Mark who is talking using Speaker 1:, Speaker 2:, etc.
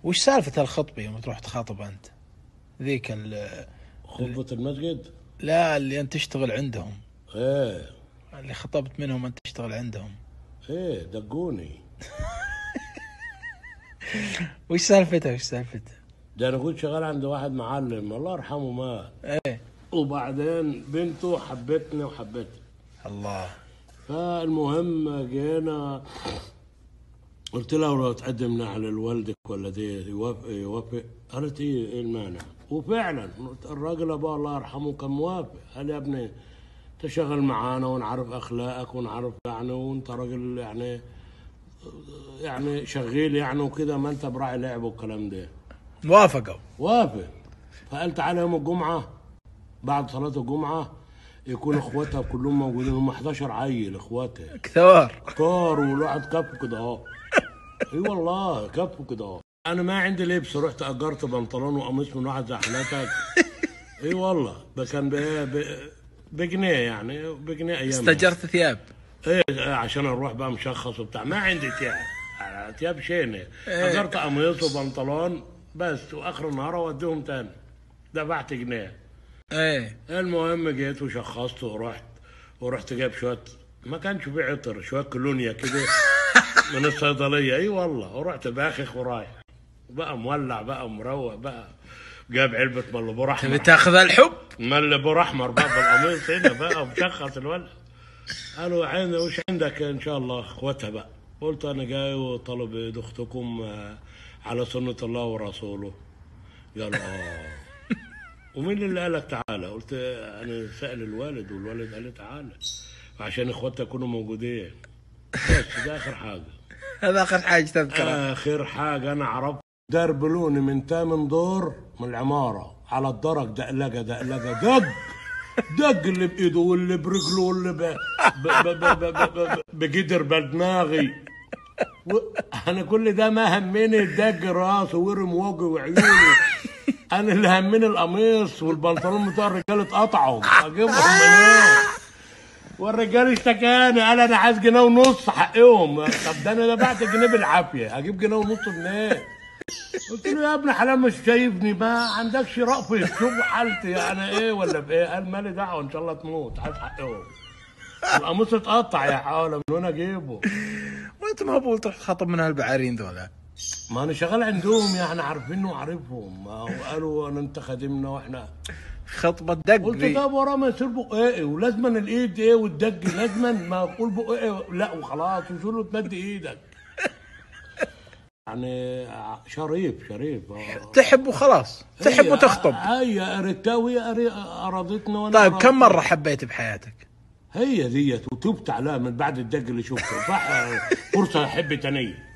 Speaker 1: وش سالفه الخطبه يوم تروح تخاطب انت؟ ذيك ال
Speaker 2: خطبة المسجد
Speaker 1: لا اللي انت تشتغل عندهم
Speaker 2: ايه
Speaker 1: اللي خطبت منهم انت تشتغل عندهم
Speaker 2: ايه دقوني
Speaker 1: وش سالفتها وش سالفتها؟
Speaker 2: ده انا كنت شغال عند واحد معلم الله يرحمه مات
Speaker 1: ايه
Speaker 2: وبعدين بنته حبتني وحبتني
Speaker 1: الله
Speaker 2: فالمهم جينا قلت لها لو تقدم على لوالدك ولا دي يوافق يوافق قالت ايه ايه المانع وفعلا الراجل ابوه الله يرحمه كان موافق قال يا ابني تشغل معانا ونعرف اخلاقك ونعرف يعني وانت راجل يعني يعني شغيل يعني وكده ما انت براعي لعب والكلام ده
Speaker 1: وافقوا
Speaker 2: وافق فقال تعالى يوم الجمعة بعد صلاة الجمعة يكون اخواتها كلهم موجودين هم 11 عيل اخواتها
Speaker 1: كثار
Speaker 2: كار والواحد كف كده اهو اي والله كف كده اهو انا ما عندي لبس رحت اجرت بنطلون وقميص من واحد زي حالاتك اي والله ده كان ب- ب- بجنيه يعني بجنيه ايام
Speaker 1: استجرت ثياب
Speaker 2: ايه عشان اروح بقى مشخص وبتاع ما عندي تياب تياب شينه اجرت قميص وبنطلون بس واخر النهار اوديهم تاني دفعت جنيه
Speaker 1: ايه
Speaker 2: المهم جيت وشخصت ورحت ورحت جايب شويه ما كانش في عطر شويه كولونيا كده من الصيدليه اي والله ورحت باخخ ورايح بقى مولع بقى مروق بقى جاب علبه ملبور
Speaker 1: تبي
Speaker 2: احمر
Speaker 1: تاخذ الحب
Speaker 2: ملبور احمر بقى بالقميص هنا بقى ومشخص الولد قالوا عين وش عندك ان شاء الله اخواتها بقى قلت انا جاي وطلب ايد اختكم آه، على سنه الله ورسوله قال اه ومين اللي قالك تعالى قلت انا سأل الوالد والوالد قال لي تعالى عشان اخواتها يكونوا موجودين بس ده اخر حاجه
Speaker 1: هذا اخر حاجه تذكرها
Speaker 2: اخر حاجه انا عرفت دربلوني من تامن دور من العماره على الدرج دقلقه دقلقه دق دق اللي بايده واللي برجله واللي ب... ب... ب... ب... ب... ب... ب... بقدر بدماغي و... انا كل ده ما همني دق راسه ورم وجهي وعيوني انا اللي همني القميص والبنطلون بتاع الرجاله اتقطعوا اجيبهم منين والرجال اشتكاني قال انا عايز جنيه ونص حقهم طب ده انا دفعت جنيه بالعافيه اجيب جنيه ونص منين؟ قلت له يا ابن حلال مش شايفني ما عندكش رأفة شوف حالتي انا ايه ولا بايه قال مالي دعوه ان شاء الله تموت عايز حقهم القميص اتقطع يا حاله من وين اجيبه؟
Speaker 1: وانت ما بقول تروح تخاطب من هالبعارين ذولا
Speaker 2: ما انا شغال عندهم يعني عارفينه وعارفهم ما هو قالوا انا انت خادمنا واحنا
Speaker 1: خطبه دق
Speaker 2: قلت
Speaker 1: ذي.
Speaker 2: ده وراه ما يصير بقاقي ولازما الايد ايه والدج لازما ما اقول بقاقي لا وخلاص وشو له تمد ايدك يعني شريف شريف آه.
Speaker 1: تحب وخلاص تحب
Speaker 2: هي-
Speaker 1: وتخطب
Speaker 2: هي اريتها وهي أري- ارادتنا وانا
Speaker 1: طيب كم
Speaker 2: أرادتها.
Speaker 1: مره حبيت بحياتك؟
Speaker 2: هي ديت وتبت عليها من بعد الدج اللي شفته صح فرصه احب تانيه